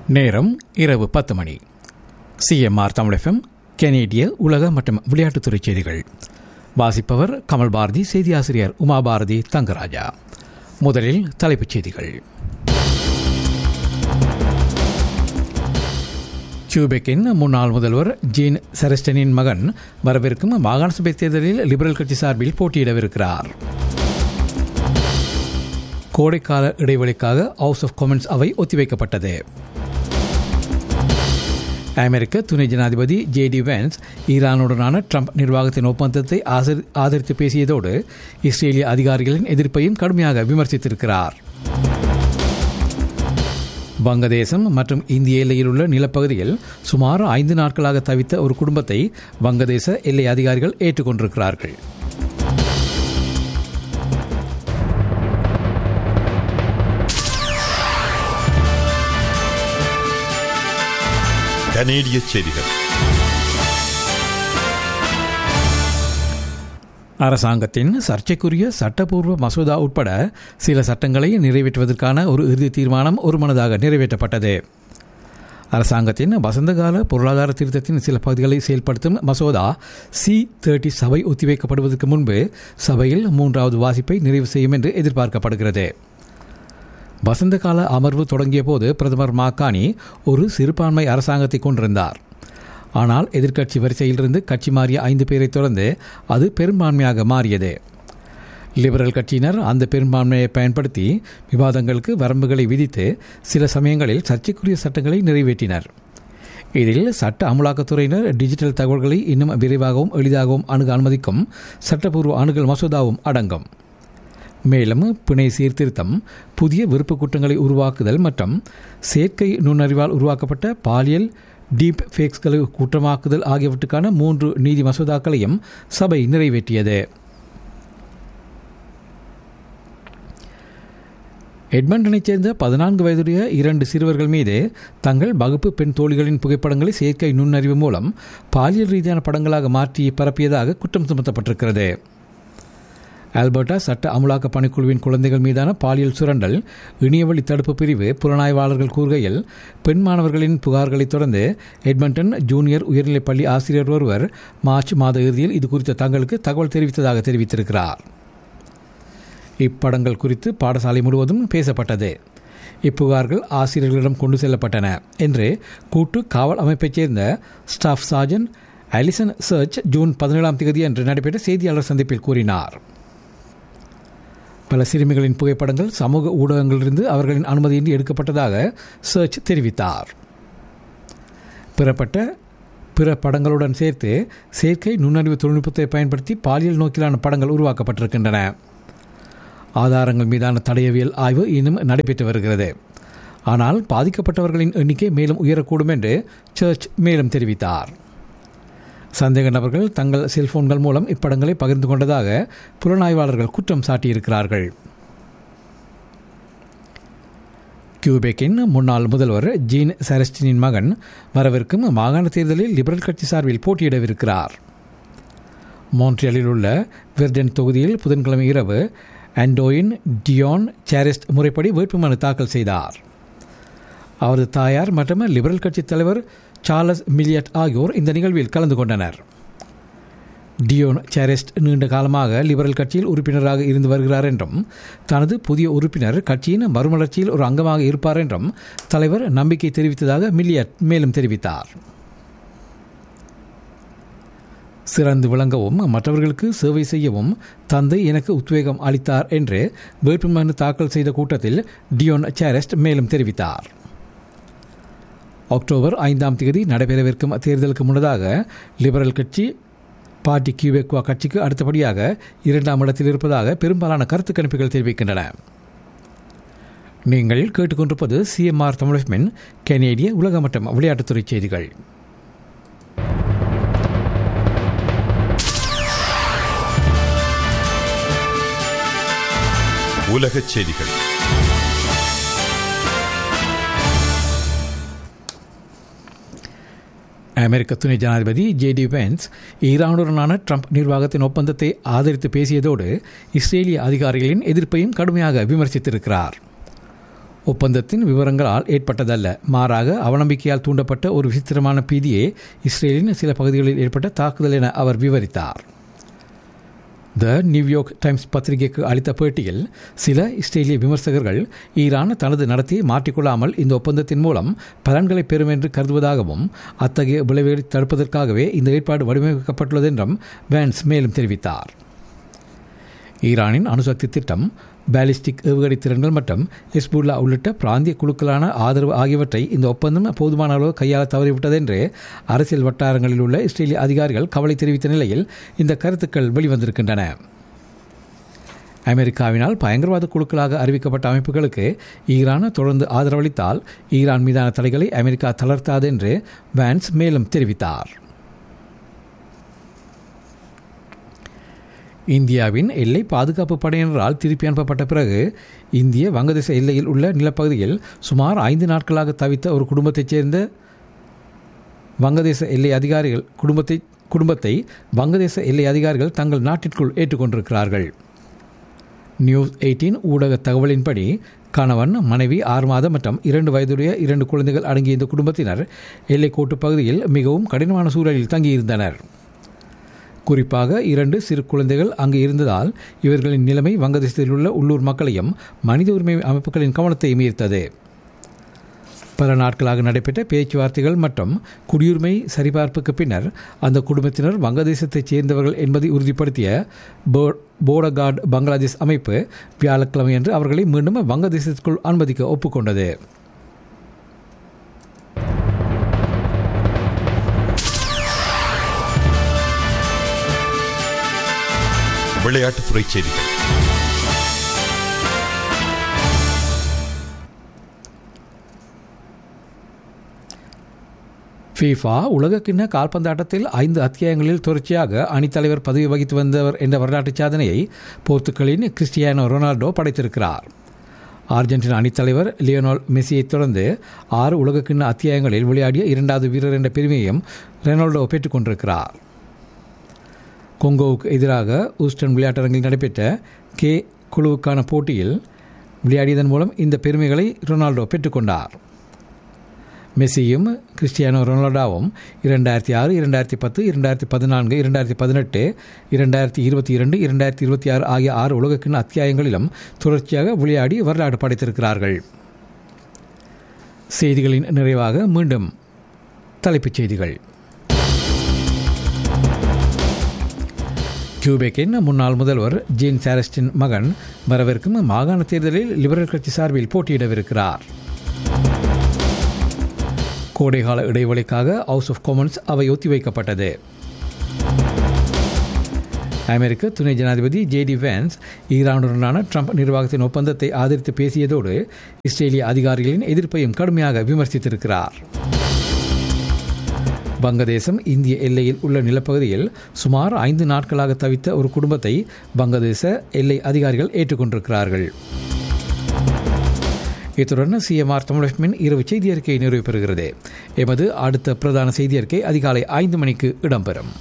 நேரம் இரவு பத்து மணி சிஎம்ஆர் தமிழகம் கெனேடிய உலக மற்றும் விளையாட்டுத்துறை செய்திகள் வாசிப்பவர் கமல் பாரதி செய்தியாசிரியர் உமா பாரதி தங்கராஜா முதலில் தலைப்புச் செய்திகள் கியூபெக்கின் முன்னாள் முதல்வர் ஜீன் செரஸ்டனின் மகன் வரவிருக்கும் மாகாண சபை தேர்தலில் லிபரல் கட்சி சார்பில் போட்டியிடவிருக்கிறார் கோடைக்கால இடைவெளிக்காக ஹவுஸ் ஆஃப் காமன்ஸ் அவை ஒத்திவைக்கப்பட்டது அமெரிக்க துணை ஜனாதிபதி ஜே டி வேன்ஸ் ஈரானுடனான ட்ரம்ப் நிர்வாகத்தின் ஒப்பந்தத்தை ஆசரி- ஆதரித்து பேசியதோடு இஸ்ரேலிய அதிகாரிகளின் எதிர்ப்பையும் கடுமையாக விமர்சித்திருக்கிறார் வங்கதேசம் மற்றும் இந்திய எல்லையில் உள்ள நிலப்பகுதியில் சுமார் ஐந்து நாட்களாக தவித்த ஒரு குடும்பத்தை வங்கதேச எல்லை அதிகாரிகள் ஏற்றுக்கொண்டிருக்கிறார்கள் கனேடிய செய்திகள் அரசாங்கத்தின் சர்ச்சைக்குரிய சட்டப்பூர்வ மசோதா உட்பட சில சட்டங்களை நிறைவேற்றுவதற்கான ஒரு இறுதி தீர்மானம் ஒருமனதாக நிறைவேற்றப்பட்டது அரசாங்கத்தின் வசந்தகால பொருளாதார திருத்தத்தின் சில பகுதிகளை செயல்படுத்தும் மசோதா சி தேர்ட்டி சபை ஒத்திவைக்கப்படுவதற்கு முன்பு சபையில் மூன்றாவது வாசிப்பை நிறைவு செய்யும் என்று எதிர்பார்க்கப்படுகிறது வசந்தகால அமர்வு தொடங்கிய போது பிரதமர் மாக்கானி ஒரு சிறுபான்மை அரசாங்கத்தை கொண்டிருந்தார் ஆனால் எதிர்க்கட்சி வரிசையிலிருந்து கட்சி மாறிய ஐந்து பேரை தொடர்ந்து அது பெரும்பான்மையாக மாறியது லிபரல் கட்சியினர் அந்த பெரும்பான்மையை பயன்படுத்தி விவாதங்களுக்கு வரம்புகளை விதித்து சில சமயங்களில் சர்ச்சைக்குரிய சட்டங்களை நிறைவேற்றினர் இதில் சட்ட அமலாக்கத்துறையினர் டிஜிட்டல் தகவல்களை இன்னும் விரைவாகவும் எளிதாகவும் அணுக அனுமதிக்கும் சட்டப்பூர்வ அணுகல் மசோதாவும் அடங்கும் மேலும் பிணை சீர்திருத்தம் புதிய விருப்ப குற்றங்களை உருவாக்குதல் மற்றும் செயற்கை நுண்ணறிவால் உருவாக்கப்பட்ட பாலியல் டீப் ஃபேக்ஸ்களை குற்றமாக்குதல் ஆகியவற்றுக்கான மூன்று நீதி மசோதாக்களையும் சபை நிறைவேற்றியது எட்மண்டனைச் சேர்ந்த பதினான்கு வயதுடைய இரண்டு சிறுவர்கள் மீது தங்கள் வகுப்பு பெண் தோழிகளின் புகைப்படங்களை செயற்கை நுண்ணறிவு மூலம் பாலியல் ரீதியான படங்களாக மாற்றி பரப்பியதாக குற்றம் சுமத்தப்பட்டிருக்கிறது ஆல்பர்டா சட்ட அமலாக்க பணிக்குழுவின் குழந்தைகள் மீதான பாலியல் சுரண்டல் இணையவழி தடுப்பு பிரிவு புலனாய்வாளர்கள் கூறுகையில் பெண் மாணவர்களின் புகார்களைத் தொடர்ந்து எட்மண்டன் ஜூனியர் உயர்நிலைப் பள்ளி ஆசிரியர் ஒருவர் மார்ச் மாத இறுதியில் இது குறித்த தங்களுக்கு தகவல் தெரிவித்ததாக தெரிவித்திருக்கிறார் இப்படங்கள் குறித்து பாடசாலை முழுவதும் பேசப்பட்டது இப்புகார்கள் ஆசிரியர்களிடம் கொண்டு செல்லப்பட்டன என்று கூட்டு காவல் அமைப்பைச் சேர்ந்த staff sergeant Allison Church June பதினேழாம் தேதி அன்று நடைபெற்ற செய்தியாளர் சந்திப்பில் கூறினார் பல சிறுமிகளின் புகைப்படங்கள் சமூக ஊடகங்களிலிருந்து அவர்களின் அனுமதியின்றி எடுக்கப்பட்டதாக சர்ச் தெரிவித்தார் பெறப்பட்ட பிற படங்களுடன் சேர்த்து செயற்கை நுண்ணறிவு தொழில்நுட்பத்தை பயன்படுத்தி பாலியல் நோக்கிலான படங்கள் உருவாக்கப்பட்டிருக்கின்றன ஆதாரங்கள் மீதான தடயவியல் ஆய்வு இன்னும் நடைபெற்று வருகிறது ஆனால் பாதிக்கப்பட்டவர்களின் எண்ணிக்கை மேலும் உயரக்கூடும் என்று சர்ச் மேலும் தெரிவித்தார் சந்தேக நபர்கள் தங்கள் செல்போன்கள் மூலம் இப்படங்களை பகிர்ந்து கொண்டதாக புலனாய்வாளர்கள் குற்றம் சாட்டியிருக்கிறார்கள் கியூபெக்கின் முன்னாள் முதல்வர் ஜீன் செரஸ்டினின் மகன் வரவிருக்கும் மாகாண தேர்தலில் லிபரல் கட்சி சார்பில் போட்டியிடவிருக்கிறார் மோன்ட்ரியலில் உள்ள வெர்டன் தொகுதியில் புதன்கிழமை இரவு ஆண்டோயின் டியோன் சேரிஸ்ட் முறைப்படி வேட்புமனு தாக்கல் செய்தார் அவரது தாயார் மற்றும் லிபரல் கட்சித் தலைவர் சார்லஸ் மில்லியட் ஆகியோர் இந்த நிகழ்வில் கலந்து கொண்டனர் டியோன் சேரெஸ்ட் நீண்ட காலமாக லிபரல் கட்சியில் உறுப்பினராக இருந்து வருகிறார் என்றும் தனது புதிய உறுப்பினர் கட்சியின் மறுமலர்ச்சியில் ஒரு அங்கமாக இருப்பார் என்றும் தலைவர் நம்பிக்கை தெரிவித்ததாக மில்லியட் மேலும் தெரிவித்தார் சிறந்து விளங்கவும் மற்றவர்களுக்கு சேவை செய்யவும் தந்தை எனக்கு உத்வேகம் அளித்தார் என்று வேட்புமனு தாக்கல் செய்த கூட்டத்தில் டியோன் சேரெஸ்ட் மேலும் தெரிவித்தார் அக்டோபர் ஐந்தாம் தேதி நடைபெறவிருக்கும் தேர்தலுக்கு முன்னதாக லிபரல் கட்சி பார்ட்டி கியூபெக்வா கட்சிக்கு அடுத்தபடியாக இரண்டாம் இடத்தில் இருப்பதாக பெரும்பாலான கருத்து கணிப்புகள் தெரிவிக்கின்றன நீங்கள் கேட்டுக்கொண்டிருப்பது சிஎம்ஆர் தமிழகமின் கனேடிய உலக மற்றும் விளையாட்டுத்துறை செய்திகள் உலகச் செய்திகள் அமெரிக்க துணை ஜனாதிபதி ஜே டி வென்ஸ் ஈரானுடனான ட்ரம்ப் நிர்வாகத்தின் ஒப்பந்தத்தை ஆதரித்து பேசியதோடு இஸ்ரேலிய அதிகாரிகளின் எதிர்ப்பையும் கடுமையாக விமர்சித்திருக்கிறார் ஒப்பந்தத்தின் விவரங்களால் ஏற்பட்டதல்ல மாறாக அவநம்பிக்கையால் தூண்டப்பட்ட ஒரு விசித்திரமான பீதியே இஸ்ரேலின் சில பகுதிகளில் ஏற்பட்ட தாக்குதல் என அவர் விவரித்தார் த நியூயார்க் டைம்ஸ் பத்திரிகைக்கு அளித்த பேட்டியில் சில இஸ்ரேலிய விமர்சகர்கள் ஈரான் தனது நடத்தையை மாற்றிக்கொள்ளாமல் இந்த ஒப்பந்தத்தின் மூலம் பலன்களை பெறும் என்று கருதுவதாகவும் அத்தகைய விளைவுகளை தடுப்பதற்காகவே இந்த ஏற்பாடு வடிவமைக்கப்பட்டுள்ளது என்றும் வேன்ஸ் மேலும் தெரிவித்தார் ஈரானின் அணுசக்தி திட்டம் பாலிஸ்டிக் ஏவுகணை திறன்கள் மற்றும் ஹிஸ்புல்லா உள்ளிட்ட பிராந்திய குழுக்களான ஆதரவு ஆகியவற்றை இந்த ஒப்பந்தம் போதுமான அளவு கையாள தவறிவிட்டது என்று அரசியல் வட்டாரங்களில் உள்ள இஸ்ரேலிய அதிகாரிகள் கவலை தெரிவித்த நிலையில் இந்த கருத்துக்கள் வெளிவந்திருக்கின்றன அமெரிக்காவினால் பயங்கரவாத குழுக்களாக அறிவிக்கப்பட்ட அமைப்புகளுக்கு ஈரான் தொடர்ந்து ஆதரவளித்தால் ஈரான் மீதான தடைகளை அமெரிக்கா தளர்த்தாது என்று வான்ஸ் மேலும் தெரிவித்தார் இந்தியாவின் எல்லை பாதுகாப்பு படையினரால் திருப்பி அனுப்பப்பட்ட பிறகு இந்திய வங்கதேச எல்லையில் உள்ள நிலப்பகுதியில் சுமார் ஐந்து நாட்களாக தவித்த ஒரு குடும்பத்தைச் சேர்ந்த வங்கதேச எல்லை அதிகாரிகள் குடும்பத்தை குடும்பத்தை வங்கதேச எல்லை அதிகாரிகள் தங்கள் நாட்டிற்குள் ஏற்றுக்கொண்டிருக்கிறார்கள் நியூஸ் எயிட்டீன் ஊடக தகவலின்படி கணவன் மனைவி ஆறு மாதம் மற்றும் இரண்டு வயதுடைய இரண்டு குழந்தைகள் அடங்கிய இந்த குடும்பத்தினர் எல்லைக்கோட்டு பகுதியில் மிகவும் கடினமான சூழலில் தங்கியிருந்தனர் குறிப்பாக இரண்டு சிறு குழந்தைகள் அங்கு இருந்ததால் இவர்களின் நிலைமை வங்கதேசத்தில் உள்ள உள்ளூர் மக்களையும் மனித உரிமை அமைப்புகளின் கவனத்தையும் ஈர்த்தது பல நாட்களாக நடைபெற்ற பேச்சுவார்த்தைகள் மற்றும் குடியுரிமை சரிபார்ப்புக்கு பின்னர் அந்த குடும்பத்தினர் வங்கதேசத்தைச் சேர்ந்தவர்கள் என்பதை உறுதிப்படுத்திய போடகார்ட் பங்களாதேஷ் அமைப்பு வியாழக்கிழமையன்று அவர்களை மீண்டும் வங்கதேசத்திற்குள் அனுமதிக்க ஒப்புக்கொண்டது விளையாட்டுத்துறை செய்திகள் ஃபீஃபா உலகக்கிண்ண கால்பந்தாட்டத்தில் ஐந்து அத்தியாயங்களில் தொடர்ச்சியாக அணித்தலைவர் பதவி வகித்து வந்தவர் என்ற வரலாற்று சாதனையை போர்த்துக்கலின் கிறிஸ்டியானோ ரொனால்டோ படைத்திருக்கிறார் அர்ஜென்டினா அணித்தலைவர் லியோனால் மெஸ்ஸியைத் தொடர்ந்து ஆறு உலகக்கிண்ண அத்தியாயங்களில் விளையாடிய இரண்டாவது வீரர் என்ற பெருமையையும் ரெனால்டோ பெற்றுக்கொண்டிருக்கிறார் கொங்கோவுக்கு எதிராக ஊஸ்டன் விளையாட்டரங்கில் நடைபெற்ற கே குழுவுக்கான போட்டியில் விளையாடியதன் மூலம் இந்த பெருமைகளை ரொனால்டோ பெற்றுக்கொண்டார் மெஸ்ஸியும் கிறிஸ்டியானோ ரொனால்டோவும் இரண்டாயிரத்தி ஆறு இரண்டாயிரத்தி பத்து இரண்டாயிரத்தி பதினான்கு இரண்டாயிரத்தி பதினெட்டு இரண்டாயிரத்தி இருபத்தி இரண்டு இரண்டாயிரத்தி இருபத்தி ஆறு ஆகிய ஆறு உலகக்கிண அத்தியாயங்களிலும் தொடர்ச்சியாக விளையாடி வரலாறு படைத்திருக்கிறார்கள் செய்திகளின் நிறைவாக மீண்டும் தலைப்புச் செய்திகள் கியூபெக்கின் முன்னாள் முதல்வர் ஜீன் சாரஸ்டின் மகன் வரவிருக்கும் மாகாண தேர்தலில் லிபரல் கட்சி சார்பில் போட்டியிடவிருக்கிறார் கோடைகால இடைவெளிக்காக ஹவுஸ் ஆஃப் காமன்ஸ் அவை ஒத்திவைக்கப்பட்டது அமெரிக்க துணை ஜனாதிபதி ஜேடி வேன்ஸ் ஈரானுடனான ட்ரம்ப் நிர்வாகத்தின் ஒப்பந்தத்தை ஆதரித்து பேசியதோடு இஸ்ரேலிய அதிகாரிகளின் எதிர்ப்பையும் கடுமையாக விமர்சித்திருக்கிறார் வங்கதேசம் இந்திய எல்லையில் உள்ள நிலப்பகுதியில் சுமார் ஐந்து நாட்களாக தவித்த ஒரு குடும்பத்தை வங்கதேச எல்லை அதிகாரிகள் ஏற்றுக்கொண்டிருக்கிறார்கள் இத்துடன் சிஎம்ஆர் தமிழகமின் இரவு செய்தி அறிக்கை நிறைவு பெறுகிறது எமது அடுத்த பிரதான செய்தி அறிக்கை அதிகாலை ஐந்து மணிக்கு இடம்பெறும்